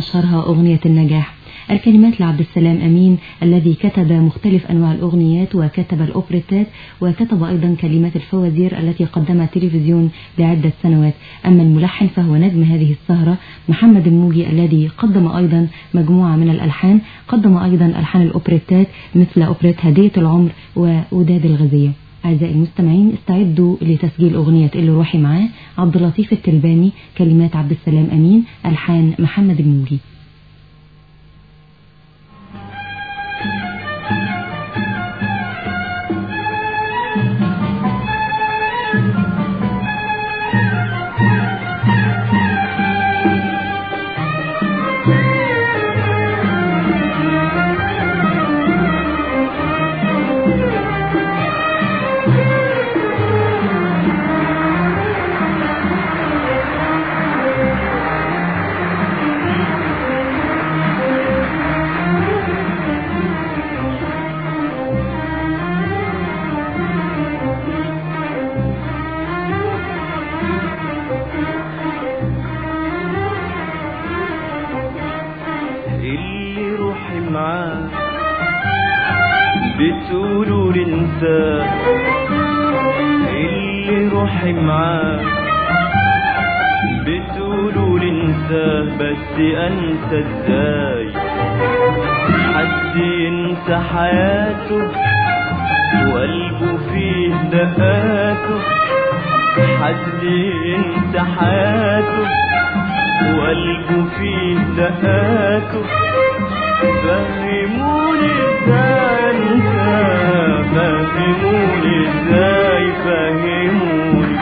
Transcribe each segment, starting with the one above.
أشهرها أغنية النجاح الكلمات لعبد السلام أمين الذي كتب مختلف أنواع الأغنيات وكتب الأوبريتات وكتب أيضا كلمات الفوازير التي قدمها التلفزيون لعدة سنوات أما الملحن فهو نجم هذه السهرة محمد الموجي الذي قدم أيضا مجموعة من الألحان قدم أيضا ألحان الأوبريتات مثل أوبريت هدية العمر وأوداد الغزية أعزائي المستمعين استعدوا لتسجيل أغنية اللي روحي معاه عبد اللطيف التلباني كلمات عبد السلام أمين ألحان محمد الموجي اللي روحي معاه بتقولوا ننساه اللي روحي معاه بتقولوا ننساه بس انسى ازاي حد ينسى حياته وقلبه فيه دقاته حد ينسى حياته وقلبه فيه دقاته فهموني ازاي انسى فهموني ازاي فهموني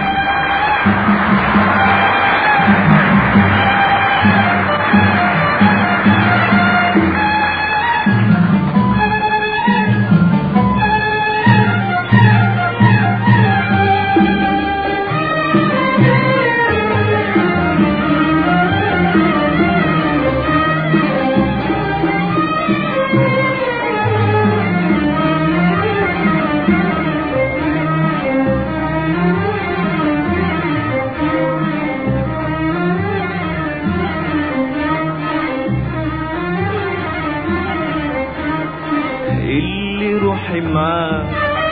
اللي روحي معاه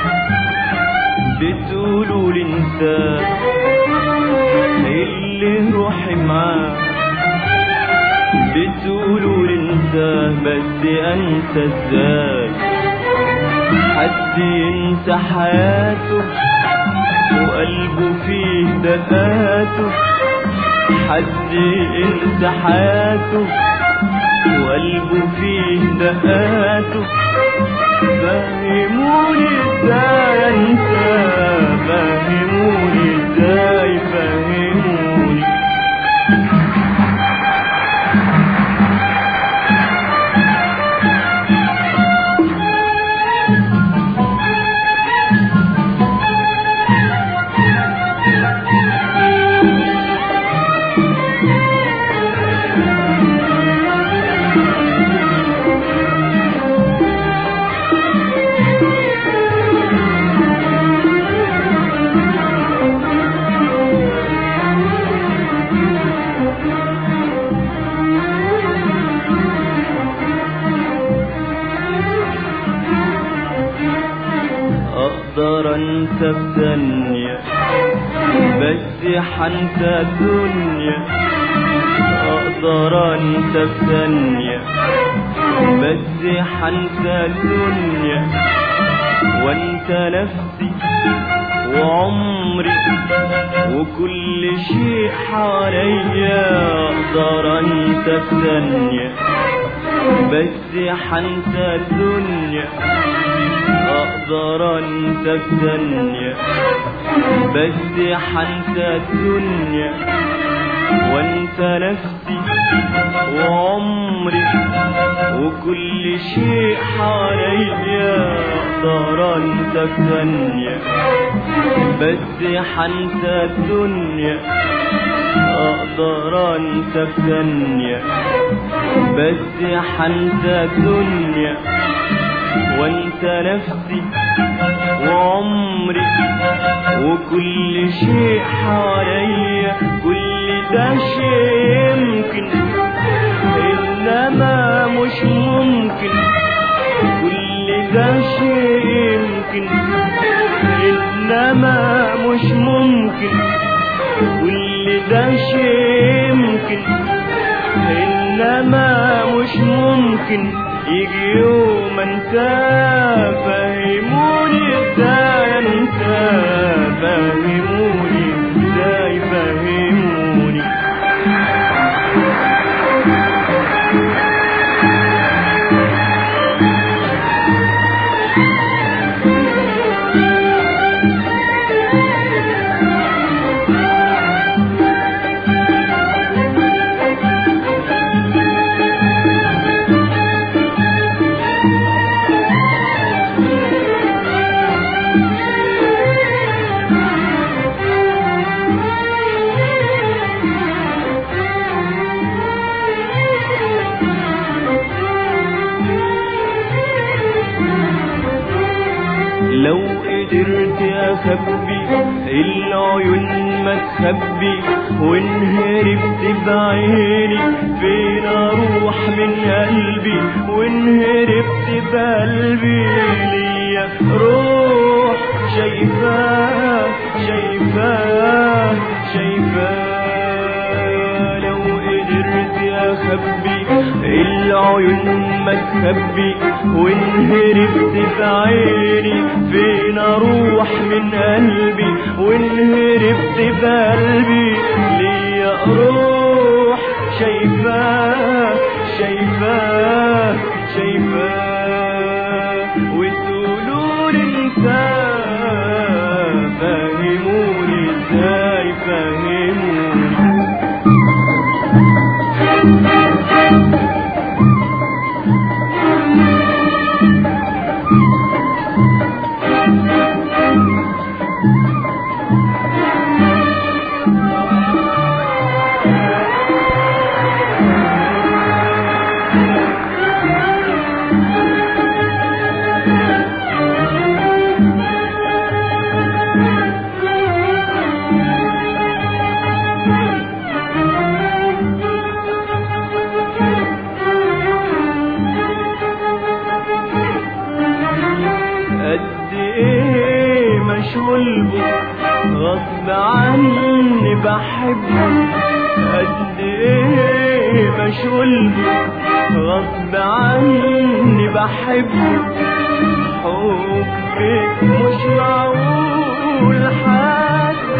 بتقولوا ننساه اللي روحي معاه بتقولوا ننساه بس انسى ازاي حد ينسى حياته وقلبه فيه دقاته حد ينسى حياته وقلبه فيه دقاته فهموني ازاي انسى فهموني ازاي فهموني اقدر انسى بثانية بس حنسى الدنيا اقدر انسى بثانية بس حنسى الدنيا وانسى نفسي وعمري وكل شيء حواليا اقدر انسى بثانية بس حنسى الدنيا اقدر انسى الثانية بس حنسى الدنيا وانسى نفسي وعمري وكل شيء حواليا اقدر انسى الثانية بس حنسى الدنيا اقدر انسى الثانية بس حنسى الدنيا وانسى نفسي وعمري وكل شيء حواليا كل ده شيء يمكن ممكن كل ده شيء يمكن إنما مش ممكن كل ده شيء يمكن إنما مش ممكن يجي يوم انسى فهموني ازاي انسى فهموني ازاي فهموني لو قدرت اخبي العيون ما تخبي وان هربت بعيني فين اروح من قلبي وان هربت بقلبي ليا روح شايفاه شايفاه شايفاه لو قدرت اخبي العيون ما تخبي وان هربت بعيني فين اروح من قلبي وان هربت بقلبي ليا روح شايفاه شايفاه شايفاه وتقولوا لي انت فهموني ازاي فهموني قد ايه مشغول بك غصب عني بحبك قد ايه مشغول بك غصب عني بحبك حبك مش معقول حد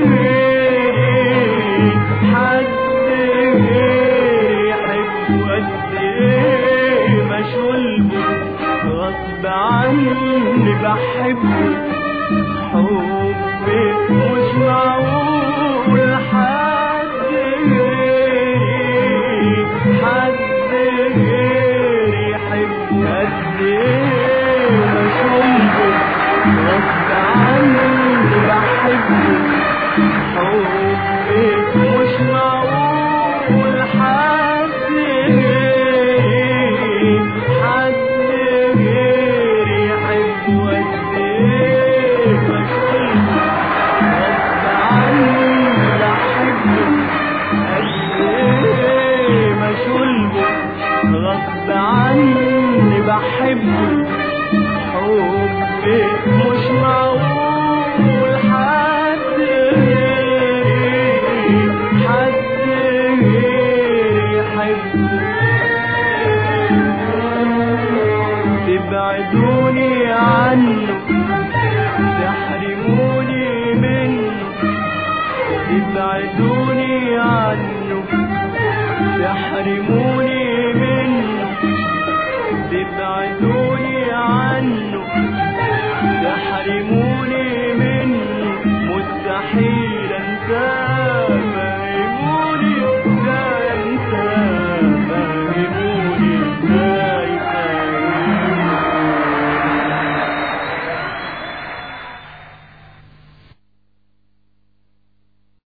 غيري حد غيري يحب قد ايه مشغول بك غصب عني بحبك حبك مش معقول حد غيري حد غيري يحب قد ايه مشغول بك غصب عني بحبك حبك مش معقول حد غيري حد غيري يحب قد ايه مشغول غصب عني بحبك قد ايه مشغول غصب عني بحبك حبك مش معقول حد غيري حد غيري يحبك تبعدوني عنه تحرموني منه تبعدوني عنه تحرموني